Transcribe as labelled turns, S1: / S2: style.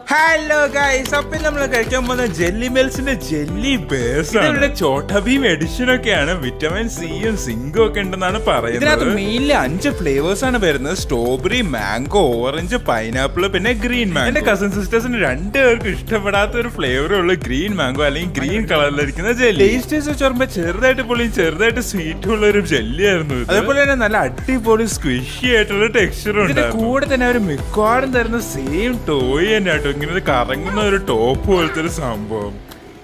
S1: Hello guys അപ്പൊ നമ്മൾ കഴിക്കാൻ പോകുന്ന ജെല്ലി മെൽസിന്റെ ജെല്ലി ബേസ് ഇവിടെ ചോട്ട ഭീം എഡിഷൻ ഒക്കെയാണ് വിറ്റമിൻ സിയും സിങ്കും ഒക്കെ ഉണ്ടെന്നാണ് പറയുന്നത് ഇതിനകത്ത് മെയിൻലി അഞ്ച് ഫ്ലേവേഴ്സ് ആണ് വരുന്നത് സ്ട്രോബെറി മാംഗോ ഓറഞ്ച് പൈനാപ്പിൾ പിന്നെ ഗ്രീൻ മാംഗോ എന്റെ കസിൻ സിസ്റ്റേഴ്സിന് രണ്ടുപേർക്കും ഇഷ്ടപ്പെടാത്ത ഒരു ഫ്ലേവറേ ഉള്ളൂ ഗ്രീൻ മാംഗോ അല്ലെങ്കിൽ ഗ്രീൻ കളറിലിരിക്കുന്ന ജെല്ലി ടേസ്റ്റേഴ്സ് വെച്ച് പറയുമ്പോൾ ചെറുതായിട്ട് പൊളിയും ചെറുതായിട്ട് സ്വീറ്റ് ഉള്ള ഒരു ജെല്ലി ആയിരുന്നു ഇത്. അതേപോലെ തന്നെ നല്ല അടിപൊളി സ്ക്വിഷി ആയിട്ടുള്ള ടെക്സ്ചർ ഉണ്ട് കൂടെ തന്നെ അവർ മിക്കവാറും തരുന്ന സെയിം ടോയ് തന്നെ കേട്ടോ ഇങ്ങനെ ഒരു കറങ്ങുന്ന ഒരു ടോപ്പ് പോലത്തെ ഒരു സംഭവം